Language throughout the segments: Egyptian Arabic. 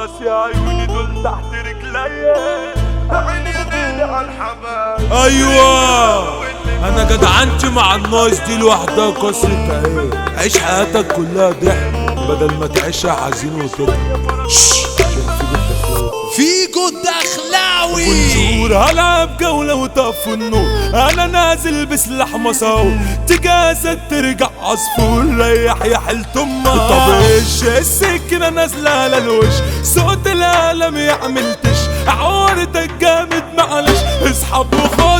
خلاص يا عيوني دول تحت رجليا عيني غيري على الحبايب ايوه انا جدعنت مع الناس دي لوحدها قصة ايه عيش حياتك كلها ضحك بدل ما تعيشها حزين وكده فيجو الدخلاوي بونجور هلعب جولة وطف النور انا نازل بسلاح مساو تجاسد ترجع عصفور ريح يا حلت امك طب ايش السكينة نازلة على الوش صوت العالم يعمل تش عورتك جامد معلش اسحب وخد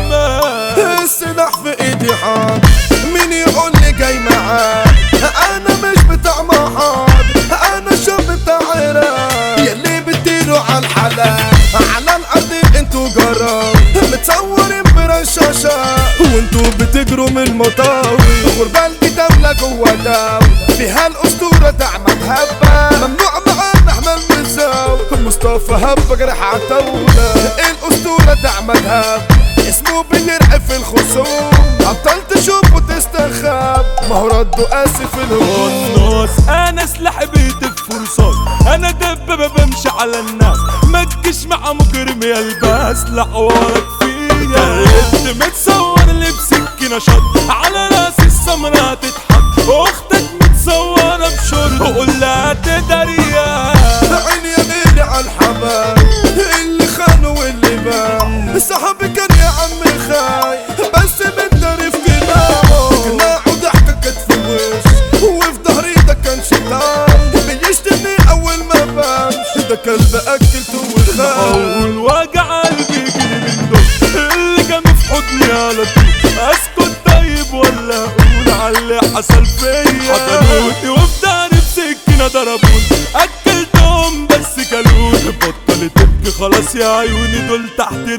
دمك السلاح في ايدي حاد مين يقول لي جاي معاك انا مش بتاع محاد انا شاب بتاع عراق يلي بتديروا على الحلال على الارض انتوا جرام متصورين برشاشة وانتوا بتجروا من المطاوي غربال دي دولة جوا دولة فيها الاسطورة دعمت هبة ممنوع معانا احنا المساو مصطفى هبة جرح عتاولة الاسطورة دعمت هبة اسمه بيرعب في الخصوم ابطال تشوف وتستخاب ما هو رده قاسي في الهجوم الناس انا سلاح بيدي في رصاص انا دبابة بمشي على الناس ما تجيش مع مجرم يلبس لحوارك فيا انت متصور لي بسكينة شط على راس السمرة تتحط اختك متصورة بشرط قول لها تداريها عيني يا غيري على الحبايب اللي خانوا واللي باع صاحبي كان يا عمي خاي بس متدري في قناعه قناعه ضحكة كتف وش وفي ظهري ده كان شيطان بيشتمني اول ما بمشي ده كلب اكلته وخاي اول وجع قلبي يجيلي من دول اللي كانوا في حضني على طول اسكت طيب ولا اقول على اللي حصل فيا حضنوني وفي داري بسكينه ضربوني اكلتهم بس كلوني بطلت تبكي خلاص يا عيوني دول تحت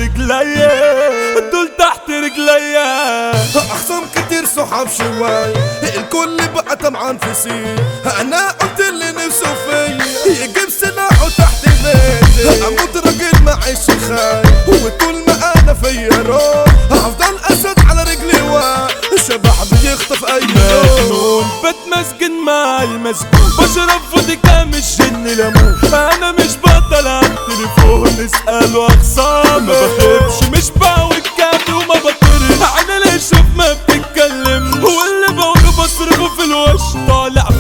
رجليا دول تحت رجليا اخصام كتير صحاب شواي الكل بقى طمعان في سي انا قلت اللي نفسه فيا يجيب سلاحه تحت بيتي اموت راجل معيش خاي وطول ما انا فيا روح هفضل اسد على رجلي واقف شبح بيخطف اي مجنون يوم بتمسكن مع المسجون بشرب فودكا مش جن ليمون انا مش بطل على التليفون اسألوا اخصام ما بخافش مش بعوج كافي وما بطرش انا ليه شوف ما بتتكلم واللي بقوله بصرفه في الوش طالع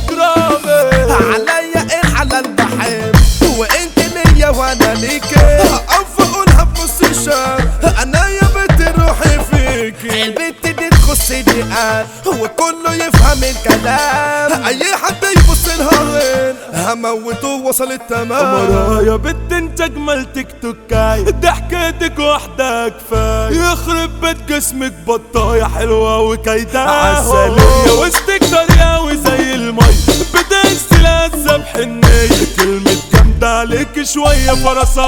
باجرامي عليا الحلال بحب وانت ليا وانا ليك اقف اقولها بنص الشهر انا يا بنت روحي فيكي البنت دي تخصني قال وكله يفهم الكلام اي حد يبص لها وين هموته وصل التمام مرايا بنت انت اجمل تيك توكاي ضحكتك واحدة كفاية يخرب بيت جسمك بطاية حلوة وكايدة عسلية وسطك طريقة زي المي بدأت لازة بحنية كلمة جامدة عليك شوية فرصة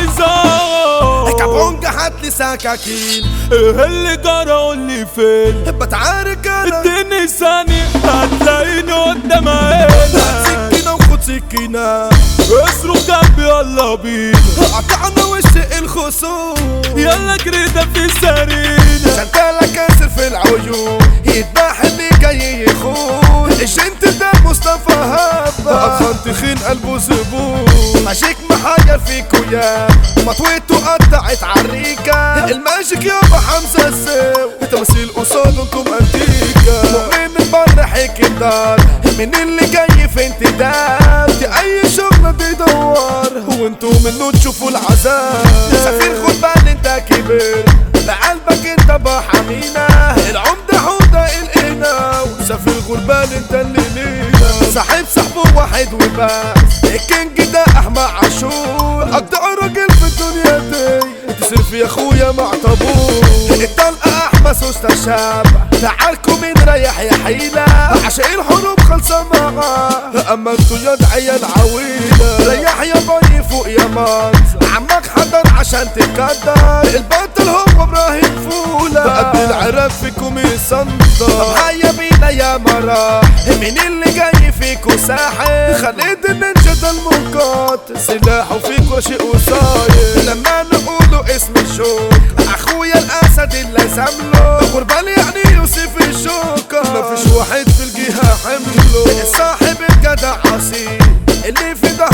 وغيظة كابونجا هاتلي سكاكين ايه اللي جرى قولي فين بتعارك انا اديني ثانية هتلاقيني قدام عينك سكينة وخد سكينة اصرخ جنبي يلا بينا قطعنا وش الخصوم يلا كريدة في سرينا شنتالة كاسر في العيون يذبح اللي جاي يخون الجنت ده مصطفى هبة أطفال تخين قلبه زبون ماشيك محير فيكو يا مطويته قطعت عريكة الماجيك يابا حمزة السو تمثيل قصاد انتم انتيكا مؤمن من بره حيك الدار من اللي جاي في انتداب دي اي شغل بيدور وانتو منه تشوفوا العذاب سفير خد بال انت كبير بقلبك انت بحمينا العمدة حوضة القنا وسفير غربان انت اللي لينا صاحب صاحبه واحد وبس الكينج ده احمد عاشور اجدع راجل في الدنيا دي تصرف يا اخويا مع طابور الطلقة احمد سوسته شاب تعالكم من ريح يا حيلة عشان الحروب خلصة معاه اما انتوا يا عيال عويلة ريح يا بني فوق يا مات عمك حضر عشان تقدر البطل هو ابراهيم فولة قد العرب فيكم يصندر هيا بينا يا مراح مين اللي جاي فيكو ساحر خليت النينجا ده المقاتل سلاحه فيكو شيء وصاير لما نقوله اسم الشوك اخويا الاسد اللي سامله غربال يعني يوسف الشوكة مفيش واحد في الجهة حمله صاحب الجدع عصير اللي في ظهري وقت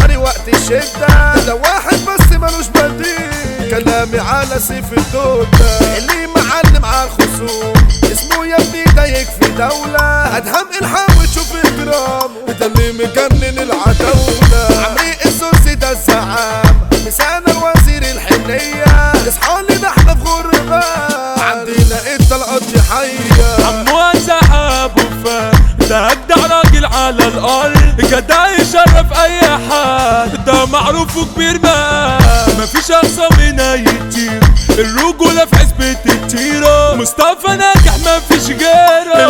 الشدة ده واحد بس ملوش بديل كلامي على سيف الدودة اللي معلم على الخصوم اسمه يا ابني ده يكفي دولة ادهم الحاول تشوف اجرامه ده اللي مجنن العتاولة عمري السوسي ده الزعام مسانا الوزير الحنية اصحى لي ده احنا في غربة عندنا انت القضي حية عمو سحاب وفا ده اجدع راجل على الارض جدع يشرف اي حد ده معروف وكبير بقى مفيش اقصى من اي تير الرجولة في حسبة التيرة مصطفى ناجح مفيش غيره